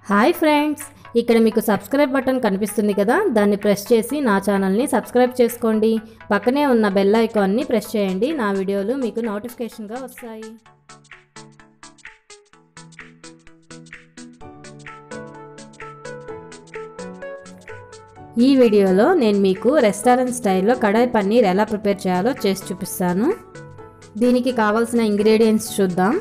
hi friends ఇక్కడ మీకు subscribe button కనిపిస్తుంది కదా దాన్ని ప్రెస్ చేసి నా ఛానల్ని సబ్స్క్రైబ్ చేసుకోండి పక్కనే ఉన్న బెల్ ఐకాన్ని ప్రెస్ చేయండి నా వీడియోలు మీకు నోటిఫికేషన్గా వస్తాయి ఈ వీడియోలో నేను మీకు రెస్టారెంట్ స్టైల్లో కడాయి పన్నీర్ ఎలా ప్రిపేర్ చేయాలో చేసి చూపిస్తాను దీనికి కావాల్సిన ఇంగ్రీడియంట్స్ చూద్దాం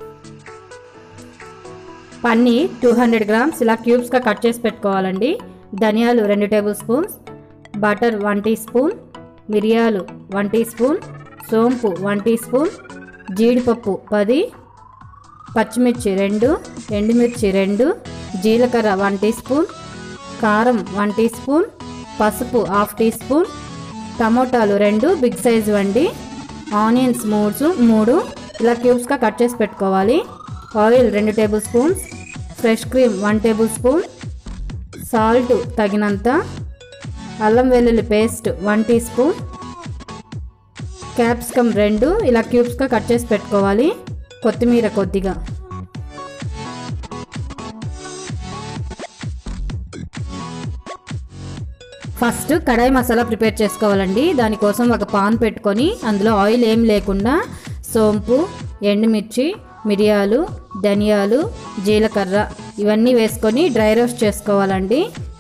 పన్నీర్ టూ హండ్రెడ్ గ్రామ్స్ ఇలా క్యూబ్స్గా కట్ చేసి పెట్టుకోవాలండి ధనియాలు రెండు table spoons butter one tea spoon మిరియాలు వన్ టీ స్పూన్ సోంపు వన్ టీ స్పూన్ జీడిపప్పు పది పచ్చిమిర్చి రెండు ఎండుమిర్చి రెండు జీలకర్ర వన్ టీ స్పూన్ కారం వన్ టీ స్పూన్ పసుపు హాఫ్ టీ స్పూన్ టమోటాలు రెండు బిగ్ సైజు అండి ఆనియన్స్ మూడు మూడు ఇలా క్యూబ్స్గా కట్ చేసి పెట్టుకోవాలి ఆయిల్ రెండు table spoons fresh cream one table spoon salt తగినంత అల్లం వెల్లుల్లి paste one tea spoon capsicum రెండు ఇలా క్యూబ్స్గా కట్ చేసి పెట్టుకోవాలి కొత్తిమీర కొద్దిగా ఫస్ట్ కడాయి మసాలా ప్రిపేర్ చేసుకోవాలండి దానికోసం ఒక పాన్ పెట్టుకొని అందులో ఆయిల్ ఏం లేకుండా సోంపు ఎండుమిర్చి మిరియాలు ధనియాలు జీలకర్ర ఇవన్నీ వేసుకొని డ్రై రోస్ట్ చేసుకోవాలండి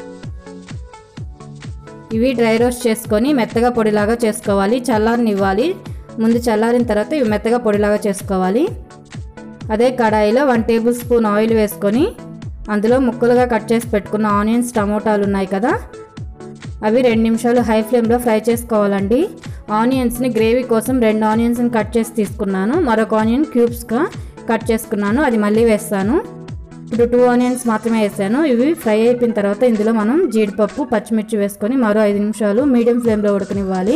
ఇవి డ్రై రోస్ట్ చేసుకొని మెత్తగా పొడిలాగా చేసుకోవాలి చల్లారనివ్వాలి ముందు చల్లారిన తర్వాత ఇవి మెత్తగా పొడిలాగా చేసుకోవాలి అదే కడాయిలో వన్ టేబుల్ స్పూన్ ఆయిల్ వేసుకొని అందులో ముక్కలుగా కట్ చేసి పెట్టుకున్న ఆనియన్స్ టమోటాలు ఉన్నాయి కదా అవి రెండు నిమిషాలు హై ఫ్లేమ్లో ఫ్రై చేసుకోవాలండి ఆనియన్స్ని గ్రేవీ కోసం రెండు ఆనియన్స్ని కట్ చేసి తీసుకున్నాను మరొక ఆనియన్ క్యూబ్స్గా కట్ చేసుకున్నాను అది మళ్ళీ వేస్తాను ఇప్పుడు టూ ఆనియన్స్ మాత్రమే వేసాను ఇవి ఫ్రై అయిపోయిన తర్వాత ఇందులో మనం జీడిపప్పు పచ్చిమిర్చి వేసుకొని మరో ఐదు నిమిషాలు మీడియం ఫ్లేమ్లో ఉడకనివ్వాలి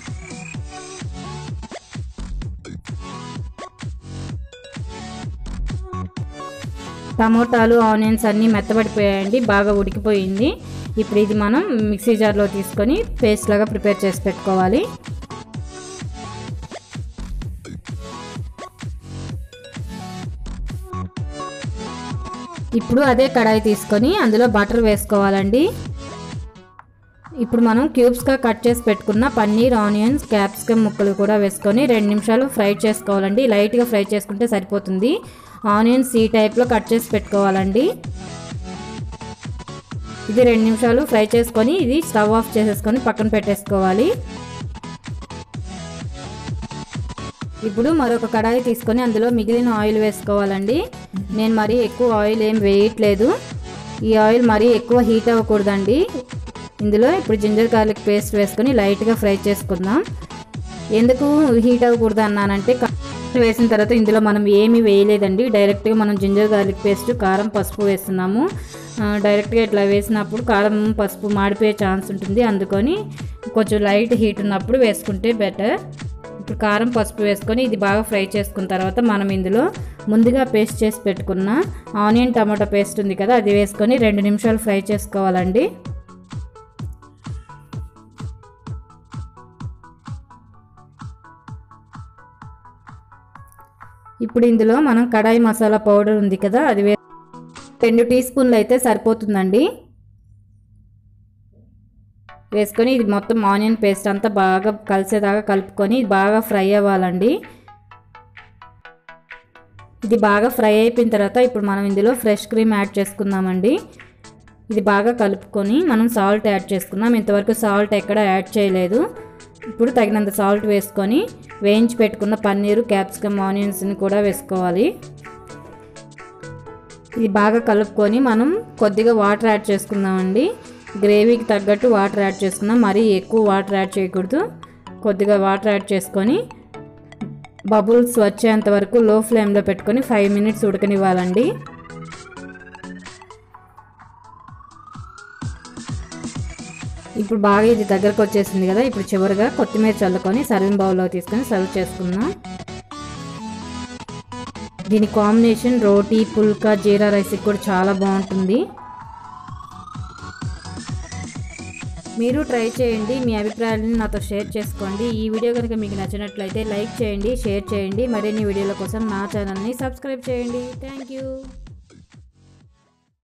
టమోటాలు ఆనియన్స్ అన్నీ మెత్తబడిపోయాయండి బాగా ఉడికిపోయింది ఇప్పుడు ఇది మనం మిక్సీ జార్లో తీసుకొని పేస్ట్ లాగా ప్రిపేర్ చేసి పెట్టుకోవాలి ఇప్పుడు అదే కడాయి తీసుకొని అందులో బటర్ వేసుకోవాలండి ఇప్పుడు మనం క్యూబ్స్గా కట్ చేసి పెట్టుకున్న పన్నీర్ ఆనియన్స్ క్యాప్సికమ్ ముక్కలు కూడా వేసుకొని రెండు నిమిషాలు ఫ్రై చేసుకోవాలండి లైట్గా ఫ్రై చేసుకుంటే సరిపోతుంది ఆనియన్స్ ఈ టైప్లో కట్ చేసి పెట్టుకోవాలండి ఇది రెండు నిమిషాలు ఫ్రై చేసుకొని ఇది స్టవ్ ఆఫ్ చేసేసుకొని పక్కన పెట్టేసుకోవాలి ఇప్పుడు మరొక కడాయి తీసుకొని అందులో మిగిలిన ఆయిల్ వేసుకోవాలండి నేను మరీ ఎక్కువ ఆయిల్ ఏం వేయట్లేదు ఈ ఆయిల్ మరీ ఎక్కువ హీట్ అవ్వకూడదండి ఇందులో ఇప్పుడు జింజర్ గార్లిక్ పేస్ట్ వేసుకొని లైట్గా ఫ్రై చేసుకుందాం ఎందుకు హీట్ అవ్వకూడదు అన్నానంటే వేసిన తర్వాత ఇందులో మనం ఏమీ వేయలేదండి డైరెక్ట్గా మనం జింజర్ గార్లిక్ పేస్ట్ కారం పసుపు వేస్తున్నాము డైరెక్ట్గా ఇట్లా వేసినప్పుడు కారం పసుపు మాడిపోయే ఛాన్స్ ఉంటుంది అందుకని కొంచెం లైట్ హీట్ ఉన్నప్పుడు వేసుకుంటే బెటర్ ఇప్పుడు కారం పసుపు వేసుకొని ఇది బాగా ఫ్రై చేసుకున్న తర్వాత మనం ఇందులో ముందుగా పేస్ట్ చేసి పెట్టుకున్న ఆనియన్ టమాటో పేస్ట్ ఉంది కదా అది వేసుకొని రెండు నిమిషాలు ఫ్రై చేసుకోవాలండి ఇప్పుడు ఇందులో మనం కడాయి మసాలా పౌడర్ ఉంది కదా అది వే రెండు టీ స్పూన్లు అయితే సరిపోతుందండి వేసుకొని ఇది మొత్తం ఆనియన్ పేస్ట్ అంతా బాగా కలిసేదాకా కలుపుకొని బాగా ఫ్రై అవ్వాలండి ఇది బాగా ఫ్రై అయిపోయిన తర్వాత ఇప్పుడు మనం ఇందులో ఫ్రెష్ క్రీమ్ యాడ్ చేసుకుందామండి ఇది బాగా కలుపుకొని మనం సాల్ట్ యాడ్ చేసుకుందాం ఇంతవరకు సాల్ట్ ఎక్కడ యాడ్ చేయలేదు ఇప్పుడు తగినంత సాల్ట్ వేసుకొని వేయించి పెట్టుకున్న పన్నీరు క్యాప్సికమ్ ఆనియన్స్ని కూడా వేసుకోవాలి ఇది బాగా కలుపుకొని మనం కొద్దిగా వాటర్ యాడ్ చేసుకుందామండి గ్రేవీకి తగ్గట్టు వాటర్ యాడ్ చేసుకుందాం మరీ ఎక్కువ వాటర్ యాడ్ చేయకూడదు కొద్దిగా వాటర్ యాడ్ చేసుకొని బబుల్స్ వచ్చేంత వరకు లో ఫ్లేమ్లో పెట్టుకొని ఫైవ్ మినిట్స్ ఉడకనివ్వాలండి ఇప్పుడు బాగా ఇది దగ్గరకు వచ్చేసింది కదా ఇప్పుడు చివరిగా కొత్తిమీర చల్లుకొని సర్వింగ్ బౌల్లో తీసుకొని సర్వ్ చేసుకుందాం దీని కాంబినేషన్ రోటీ పుల్కా జీరా రైస్కి కూడా చాలా బాగుంటుంది మీరు ట్రై చేయండి మీ అభిప్రాయాలను నాతో షేర్ చేసుకోండి ఈ వీడియో కనుక మీకు నచ్చినట్లయితే లైక్ చేయండి షేర్ చేయండి మరిన్ని వీడియోల కోసం నా ఛానల్ని సబ్స్క్రైబ్ చేయండి థ్యాంక్ యూ